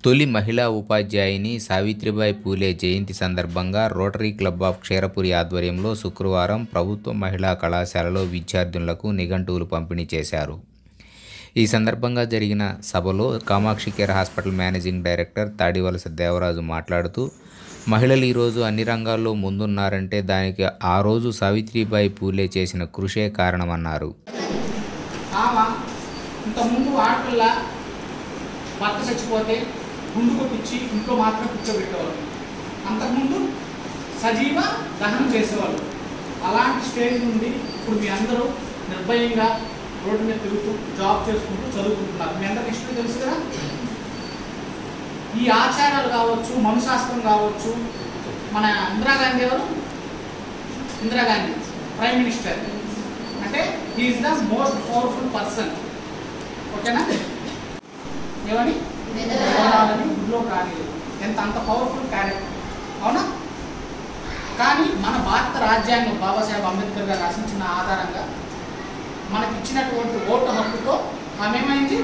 తొలి మహిళా ఉపాధ్యాయుని సావిత్రిబాయి పూలే జయంతి సందర్భంగా రోటరీ క్లబ్ ఆఫ్ క్షీరపురి ఆధ్వర్యంలో శుక్రవారం ప్రభుత్వ మహిళా కళాశాలలో విద్యార్థులకు నిఘంటువులు పంపిణీ చేశారు ఈ సందర్భంగా జరిగిన సభలో Kamakshi care hospital managing director Tadivalasa Devaraju మాట్లాడుతూ మహిళలు ఈరోజు అన్ని రంగాల్లో ముందున్నారంటే దానికి ఆ రోజు సావిత్రిబాయి పూలే చేసిన కృషే కారణమన్నారు ఆమె ఇంతకుముందు ఆడపిల్ల భర్త చచ్చిపోతే గుండు కొట్టించి ఇంట్లో మాత్రం కూర్చోబెట్టేవారు అంతకుముందు సజీవ దహనం చేసేవాళ్ళు అలాంటి స్టేజ్ నుండి ఇప్పుడు మీ అందరూ నిర్భయంగా రోడ్డు మీద తిరుగుతూ జాబ్ చేసుకుంటూ చదువుకుంటున్నారు మీ అందరికి ఇష్టం తెలుసు కదా ఈ ఆచారాలు కావచ్చు మనుశాస్త్రం కావచ్చు మన ఇందిరాగాంధీ ఎవరు ఇందిరాగాంధీ ప్రైమ్ మినిస్టర్ అంటే he is the most powerful person ఓకేనా ఏమని వేదాలని గుడిలో కానీ ఎంత అంత పవర్ఫుల్ క్యారెక్టర్ అవునా కానీ మన భారత రాజ్యాంగం బాబాసాహెబ్ అంబేద్కర్ గారు రచించిన ఆధారంగా మనకి ఇచ్చినటువంటి ఓటు హక్కుతో ఆమె ఏమైంది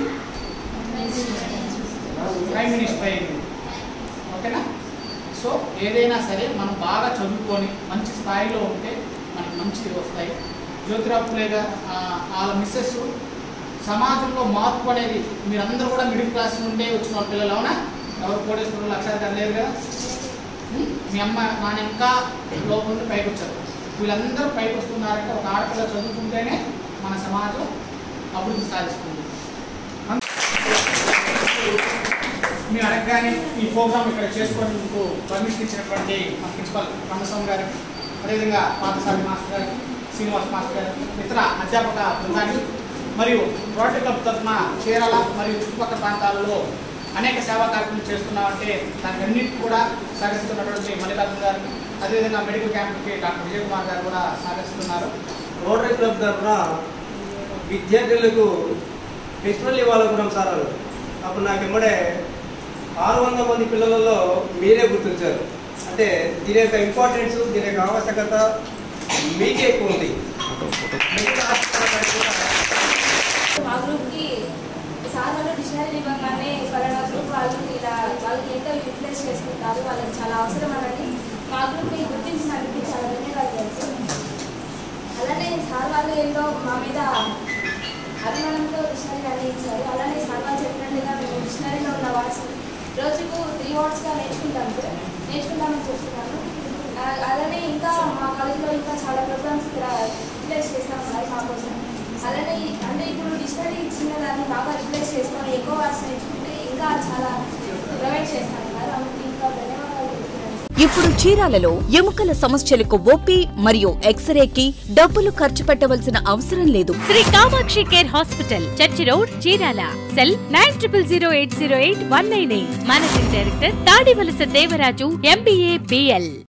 ప్రైమ్ మినిస్టర్ అయింది ఓకేనా సో ఏదైనా సరే మనం బాగా చదువుకొని మంచి స్థాయిలో ఉంటే మనకి మంచిది వస్తాయి జ్యోతిరావు ఫులే గారు ఆ, వాళ్ళ మిస్సెస్ సమాజంలో మార్పు అనేది మీరందరూ కూడా మిడిల్ క్లాస్ నుండే వచ్చిన వాళ్ళ పిల్లలు అవునా ఎవరు కోటేశ్వరులు లక్షాధికారులు లేరు కదా ఉం? మీ అమ్మ నాన్న ఇంకా లోపల నుండి పైకి వచ్చారు వీళ్ళందరూ పైకి వస్తున్నారంటే ఒక ఆడపిల్ల చదువుకుంటేనే మన సమాజం అభివృద్ధి సాధిస్తుంది మీరు అడగగానే ఈ ప్రోగ్రామ్ ఇక్కడ చేసుకోవడానికి పర్మిషన్ ఇచ్చినటువంటి మన ప్రిన్సిపల్ రమస్వామి గారికి అదేవిధంగా పాఠశాల మాస్టర్ గారికి శ్రీనివాస్ మాస్టర్ గారికి ఇతర అధ్యాపక బృందానికి మరియు రోటరీ క్లబ్ తరఫున చీరాల మరియు చుట్టుపక్కల ప్రాంతాలలో అనేక సేవా కార్యక్రమాలు చేస్తున్నామంటే దానికి అన్నింటికి కూడా సహకరిస్తున్నటువంటి మల్లికార్జున గారికి అదేవిధంగా మెడికల్ క్యాంప్కి డాక్టర్ విజయ్ కుమార్ గారు కూడా సహకరిస్తున్నారు రోటరీ క్లబ్ తరఫున విద్యార్థులకు ప్రిన్సిపల్ ఇవ్వాలనుకున్నాం సార్ వాళ్ళు. అప్పుడు నాకు ఇమ్మడే ఆరు వందల మంది పిల్లలలో మీరే గుర్తించారు అంటే దీని యొక్క ఇంపార్టెన్స్ దీని యొక్క ఆవశ్యకత మీకే ఎక్కువ ఉంది మిగతా హాస్పిటల్ కంటే కూడా మా గ్రూప్కి సార్ వాళ్ళు డిక్షనరీ ఇవ్వగానే పలానా గ్రూప్ వాళ్ళు ఇలా వాళ్ళకి ఎంతో యూటిలైజ్ చేసుకుంటారు వాళ్ళకి చాలా అవసరం అనేది మా గ్రూప్ని గుర్తించినందుకు చాలా ధన్యవాదాలు అలానే సార్ వాళ్ళు ఏంటో మా మీద అభిమానంతో డిక్షనరీ అనేది ఇచ్చారు అలానే సార్ వాళ్ళు చెప్పినట్టుగా మేము డిక్షనరీలో ఉన్న వర్డ్స్ రోజుకు త్రీ వర్డ్స్గా నేర్చుకుంటాం సార్ నేర్చుకుంటామని చెప్తున్నాను ఆ, అలానే ఇంకా మా కాలేజీలో ఇంకా చాలా ప్రోగ్రామ్స్ ఇక్కడ యూటిలైజ్ చేస్తాం సార్ మా కోసం అలానే ఈ- అంటే ఇప్పుడు డిక్షనరీ ఇచ్చిన దాన్ని బాగా యూటిలైజ్ చేసుకొని ఎక్కువ వర్డ్స్ నేర్చుకుంటే ఇంకా చాలా ప్రొవైడ్ చేస్తాను సార్ అందుకు ఇంకా ధన్యవాదాలు చెప్తున్నాను ఇప్పుడు చీరాలలో ఎముకల సమస్యలకు ఓపీ మరియు ఎక్స్రేకి డబ్బులు ఖర్చు పెట్టవలసిన అవసరం లేదు Shri Kamakshi care hospital church road Chirala cell nine triple zero eight zero eight one nine eight managing director Tadivalasa Devaraju MBA BL